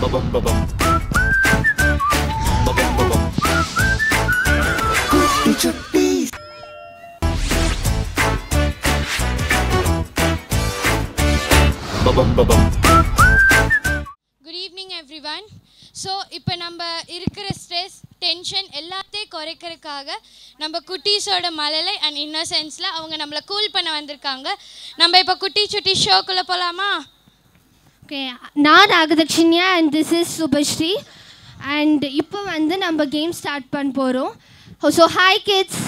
Good evening everyone so இப்போ நம்ம இருக்கிற ஸ்ட்ரெஸ் டென்ஷன் எல்லாத்தையும் குறைக்கிறதுக்காக நம்ம குட்டீஸோட மழலை அண்ட் இன்னோசென்ஸில் அவங்க நம்மளை கூல் பண்ண வந்திருக்காங்க நம்ம இப்போ குட்டி சுட்டி ஷோக்குள்ளே போகலாமா ஓகே நான் நாகதக்ஷினியா and this is Subhashree and இப்போ வந்து நம்ம கேம் ஸ்டார்ட் பண்ண போகிறோம் ஸோ ஹாய் கிட்ஸ்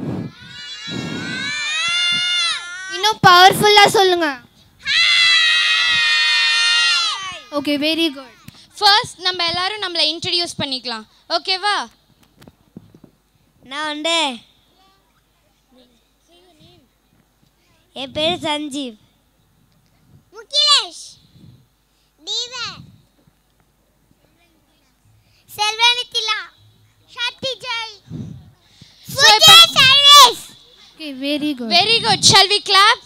இன்னும் பவர்ஃபுல்லாக சொல்லுங்கள் ஓகே வெரி குட் ஃபர்ஸ்ட் நம்ம எல்லாரும் நம்மளை இன்ட்ரடியூஸ் பண்ணிக்கலாம் ஓகேவா நான் வந்து என் பேர் சஞ்சீவ் முகிலேஷ் தீப செல்வனித்திலா சக்தி ஜெய் So, இப்போ- service okay very good very good shall we clap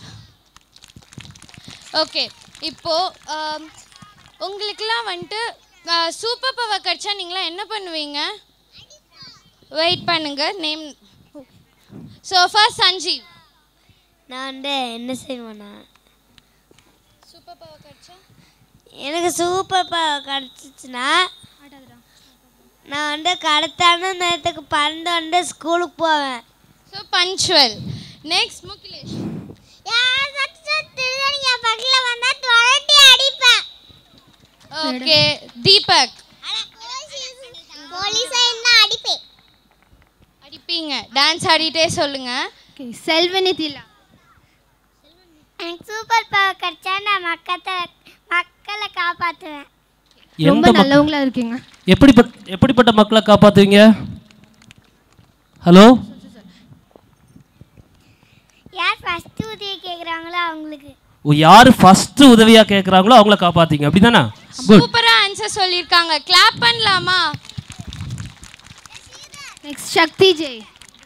okay இப்போ ஆம், உங்களுக்கெல்லாம் வந்துட்டு சூப்பர் பவர் கிடச்சா நீங்களாம் என்ன பண்ணுவீங்க வெயிட் பண்ணுங்க நேம் ஸோ ஃபர்ஸ்ட் சஞ்சீவ் நான் வந்து என்ன செய்வேன்னா சூப்பர் பவர் கிடச்சா எனக்கு சூப்பர் பவர் கிடச்சிச்சுன்னா நான் வந்து கரெக்டான நேரத்துக்கு பன்னெண்டு வந்து ஸ்கூலுக்கு போவேன் ஸோ பஞ்சுவல் நெக்ஸ்ட் முகிலேஷ் பக்கத்தில் வந்தால் துரட்டி அடிப்பேன் ஓகே தீபக் போலீஸை என்ன அடிப்பேன் அடிப்பீங்க டான்ஸ் ஆடிட்டே சொல்லுங்க ஓகே செல்வனிதிலா எனக்கு சூப்பர் பவர் கிடைச்சா நான் மக்கத்தை மக்களை காப்பாற்றுவேன் ரொம்ப எந்த மக்- நல்லவங்களா இருக்கீங்க எப்படிப்பட்ட எப்படிப்பட்ட மக்களை காப்பாற்றுவீங்க ஹலோ யார் ஃபஸ்ட்டு உதவி கேட்குறாங்களோ அவங்களுக்கு யார் ஃபஸ்ட்டு உதவியாக கேட்குறாங்களோ அவங்கள காப்பாற்றிங்க அப்படி தானே குட் சூப்பரா ஆன்சர் சொல்லியிருக்காங்க கிளாப் பண்ணலாமா நெக்ஸ்ட் சக்தி ஜெய்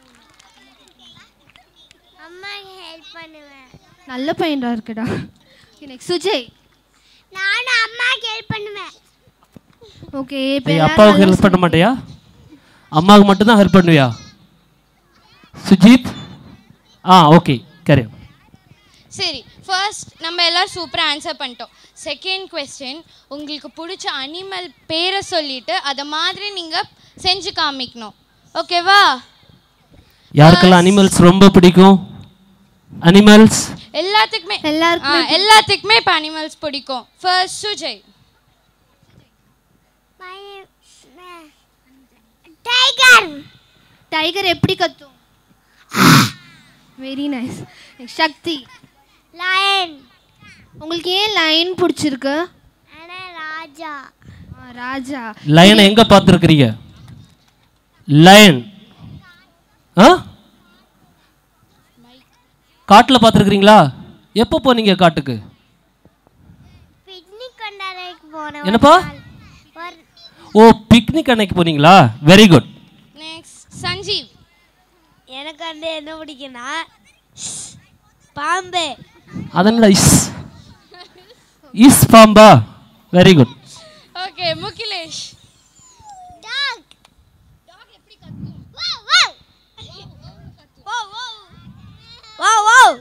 அம்மாக்கு ஹெல்ப் பண்ணுவேன் நல்ல பையன்டா இருக்குடா நெக்ஸ்ட் சுஜய் நானும் அம்மாக்கு ஹெல்ப் பண்ணுவேன் ஓகே இப்போ ஏய், அப்பாவுக்கு ஹெல்ப் பண்ண மாட்டியா அம்மாவுக்கு மட்டும்தான் ஹெல்ப் பண்ணுவியா சுஜித் ஆ ஓகே கரெ சரி ஃபர்ஸ்ட் நம்ம எல்லாரும் சூப்பராக ஆன்சர் பண்ணிட்டோம் செகண்ட் கொஸ்டின் உங்களுக்கு பிடிச்ச அனிமல் பேரை சொல்லிட்டு அதை மாதிரி நீங்கள் செஞ்சு காமிக்கணும் ஓகேவா யாருக்கெல்லாம் அனிமல்ஸ் ரொம்ப பிடிக்கும் அனிமல்ஸ் எல்லாத்துக்குமே ஆ, எல்லாருக்குமே எல்லாத்துக்குமே இப்போ அனிமல்ஸ் பிடிக்கும் ஃபர்ஸ்ட் சுஜய் டைகர் டைகர் எப்படி கத்தும் வெரி நைஸ் சக்தி லயன் உங்களுக்கு ஏன் லைன் பிடிச்சிருக்கு அண்ணா ராஜா ஆ, ராஜா லயனை எங்கே பார்த்துருக்குறீங்க லயன் ஆ காட்டில் பார்த்துருக்குறீங்களா எப்போ போனீங்க காட்டுக்கு பிக்னிக் கொண்டாடக்கு போனேன் என்னப்பா ஒரு ஓ பிக்னிக் அன்னைக்கு போனீங்களா வெரி குட் நெக்ஸ்ட் சஞ்சீவ் எனக்கு வந்து என்ன பிடிக்கும்னா பாம்பு அதனால இஸ் இஸ் பாம்பா very good okay Mukilesh dog dog எப்படி கத்தும் வாவ் வாவ் வாவ் வாவ் வாவ் வாவ்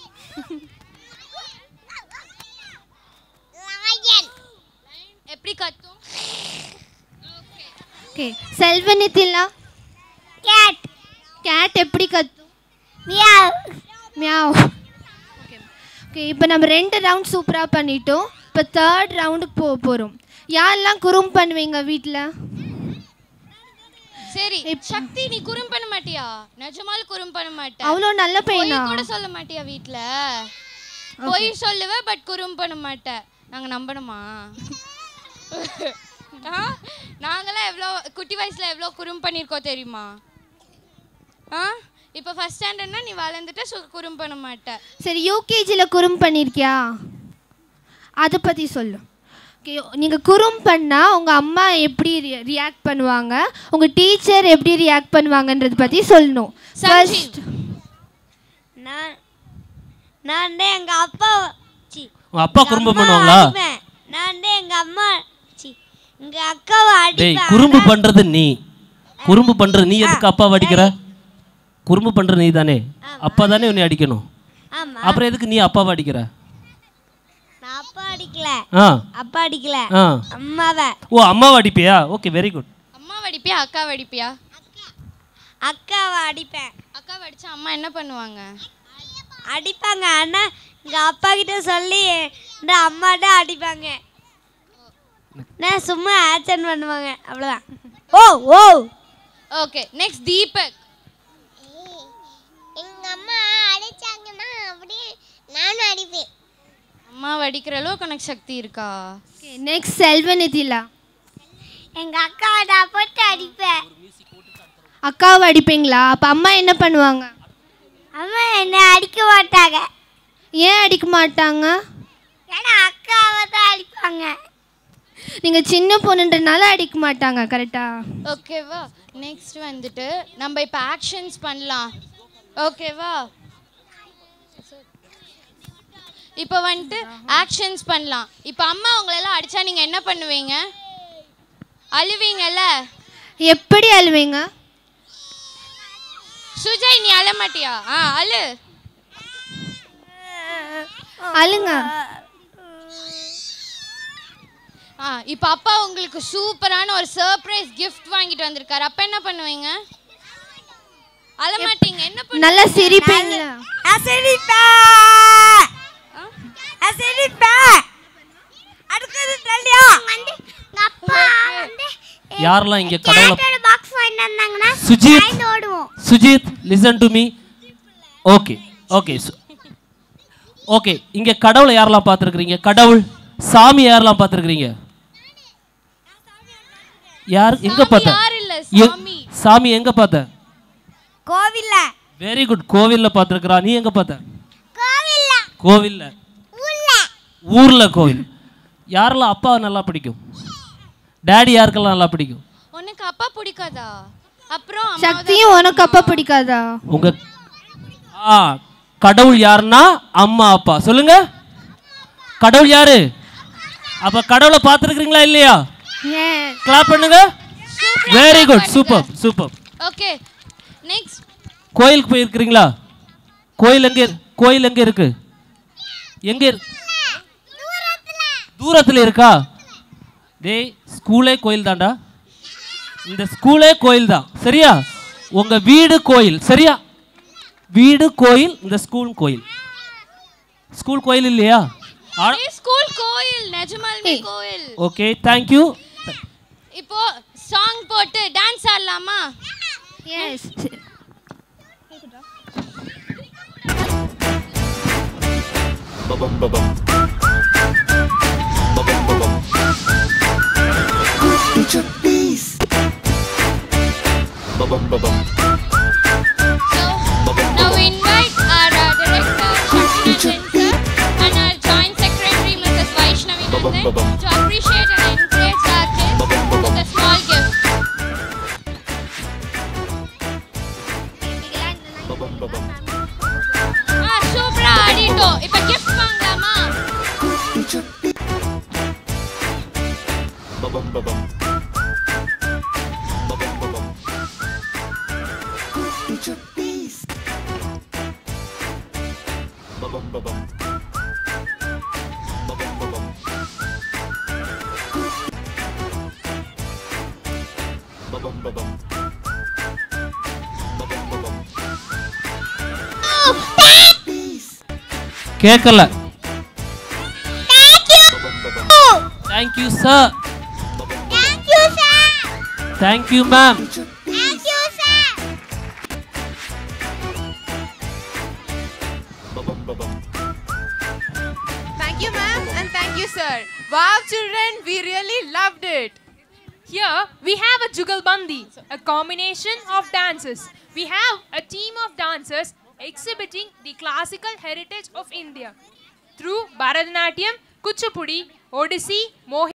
லயன் எப்படி கத்தும் ஓகே செல்வனித்திலா கேட் கேட் எப்படி கத்தும் மியாவ் மியாவ் ஓகே ஓகே இப்போ நம்ம ரெண்டு ரவுண்ட் சூப்பராக பண்ணிட்டோம் இப்போ தேர்ட் ரவுண்டுக்கு போக போகிறோம் யாரெல்லாம் குறும் பண்ணுவீங்க வீட்டில் சரி சக்தி நீ குறும் பண்ண மாட்டியா நிஜமால குறும் பண்ண மாட்டேன் அவ்வளோ நல்ல பொய் பையனா கூட சொல்ல மாட்டியா வீட்ல பொய் சொல்லுவ பட் குறும் பண்ண மாட்டேன் நாங்க நம்பணுமா ஆ? நாங்களாம் எவ்வளோ குட்டி வயசுல எவ்வளோ குறும் பண்ணியிருக்கோம் தெரியுமா ஆ இப்போ ஃபர்ஸ்ட் ஸ்டாண்டர்ட்னா நீ வளர்ந்துட்டு சு குறும் பண்ண மாட்ட சரி யூகேஜியில் குறும் பண்ணியிருக்கியா அதை பற்றி சொல்லு ஓகே நீங்கள் குறும் பண்ணால் உங்கள் அம்மா எப்படி ரியாக்ட் பண்ணுவாங்க உங்கள் டீச்சர் எப்படி ரியாக்ட் பண்ணுவாங்கன்றத பற்றி சொல்லணும் சஞ்சீவ். ஃபர்ஸ்ட் நான் நான் வந்து எங்க அப்பா சி உங்கள் அப்பா குறும்பு அம்மா பண்ணுவாங்களா அடிப்பேன். நான் வந்து எங்க அம்மா சி எங்க அக்காவை டேய் அடிப்பேன் குறும்பு பண்றது நீ குறும்பு பண்றது நீ எதுக்கு அப்பாவை அடிக்கிற குறும்பு பண்ற நீ தானே அப்பா தானே உன்னை அடிக்கணும் ஆமா அப்புறம் எதுக்கு நீ அப்பாவை அடிக்கிற நான் அப்பா அடிக்கல ஆ அப்பா அடிக்கல ஆ அம்மாவை ஓ அம்மாவை அடிப்பியா ஓகே வெரி குட் அம்மா வடிப்பியா அக்கா வடிப்பியா அக்காவை அடிப்பேன் அக்கா வடிச்சா அம்மா என்ன பண்ணுவாங்க அடிப்பாங்க ஆனா எங்க அப்பா கிட்ட சொல்லி இந்த அம்மாட்ட அடிப்பாங்க நான் சும்மா ஆக்ஷன் பண்ணுவாங்க அவ்வளோதான் oh oh okay next Deepak எங்க அம்மா அடிச்சாங்கன்னா அப்படியே நானும் அடிப்பேன் அம்மா வடிக்கிற அளவுக்கு உனக்கு சக்தி இருக்கா நெக்ஸ்ட் செல்வநிதிலா எங்க அக்காவை நான் போட்டு அடிப்பேன் அக்காவை அடிப்பீங்களா அப்போ அம்மா என்ன பண்ணுவாங்க அம்மா என்னை அடிக்க மாட்டாங்க ஏன் அடிக்க மாட்டாங்க ஏன்னா அக்காவை தான் அடிப்பாங்க நீங்கள் சின்ன பொண்ணுன்றனால அடிக்க மாட்டாங்க கரெக்டா ஓகேவா நெக்ஸ்ட் வந்துட்டு நம்ம இப்போ ஆக்ஷன்ஸ் பண்ணலாம் ஓகேவா இப்போ வந்துட்டு ஆக்ஷன்ஸ் பண்ணலாம் இப்போ அம்மா உங்களெல்லாம் அடிச்சா நீங்கள் என்ன பண்ணுவீங்க அழுவீங்கல்ல எப்படி அழுவீங்க சுஜய் நீ அழ மாட்டியா ஆ அழு அழுங்க ஆ இப்போ அப்பா உங்களுக்கு சூப்பரான ஒரு சர்ப்ரைஸ் கிஃப்ட் வாங்கிட்டு வந்திருக்காரு அப்போ என்ன பண்ணுவீங்க அழ மாட்டீங்க என்ன பண்ணு நல்லா சிரிப்பீங்களா அசரிப்பேன் அசரிப்பேன் அடுத்தது தள்ளியா வந்து எங்க அப்பா வந்து யாரெல்லாம் இங்க கடவுளை பாக்ஸ் வாங்கிட்டு வந்தாங்கன்னா சுஜித் பயந்து ஓடுவோம் Sujith listen to me okay okay okay இங்க கடவுளை யாரெல்லாம் பார்த்துருக்குறீங்க கடவுள் சாமி யாரெல்லாம் பார்த்துருக்குறீங்க யார் எங்க பார்த்த யார் இல்ல எ- சாமி சாமி எங்க பார்த்த கோவில்ல வெரி குட் கோவில்ல பார்த்துருக்குறா நீ எங்க பார்த்த கோவில்ல கோவில்ல உள்ள ஊர்ல கோவில் யாரெல்லாம் அப்பா நல்லா பிடிக்கும் டேடி யாருக்கெல்லாம் நல்லா பிடிக்கும் உனக்கு அப்பா பிடிக்காதா அப்புறம் அம்மாவை சக்தியும் உனக்கு அப்பா பிடிக்காதா உங்க ஆ கடவுள் யாருன்னா அம்மா அப்பா சொல்லுங்க கடவுள் யாரு அப்ப கடவுளை பார்த்துருக்கீங்களா இல்லையா ஏன் கிளாப் பண்ணுங்க very good super super okay next கோயிலுக்கு போயிருக்கிறீங்களா கோயில் எங்க இரு- கோயில் எங்க இருக்கு எங்க இரு- தூரத்துல இருக்கா டேய் ஸ்கூலே கோயில் தான்டா இந்த ஸ்கூலே கோயில் தான் சரியா உங்க வீடு கோயில் சரியா வீடு கோயில் இந்த ஸ்கூல் கோயில் ஸ்கூல் கோயில் இல்லையா ஸ்கூல் கோயில் நிஜமாலுமே கோயில் ஓகே தேங்க்யூ இப்போ சாங் போட்டு டான்ஸ் ஆடலாமா yes So now we invite our uh, director Shakti Nandan sir and our joint secretary Mrs. Vaishnavi Nandan to appreciate and encourage our kids with a small gift. ஆ சூப்பரா ஆடிட்டோம் இப்போ gift வாங்கலாமா கேட்கல thank you sir thank you sir thank you ma'am thank you sir Thank you, ma'am, and thank you, sir. Wow, children, we really loved it. Here we have a Jugalbandi, a combination of dances. We have a team of dancers exhibiting the classical heritage of India through Bharatanatyam, Kuchipudi, Odissi, Mohi.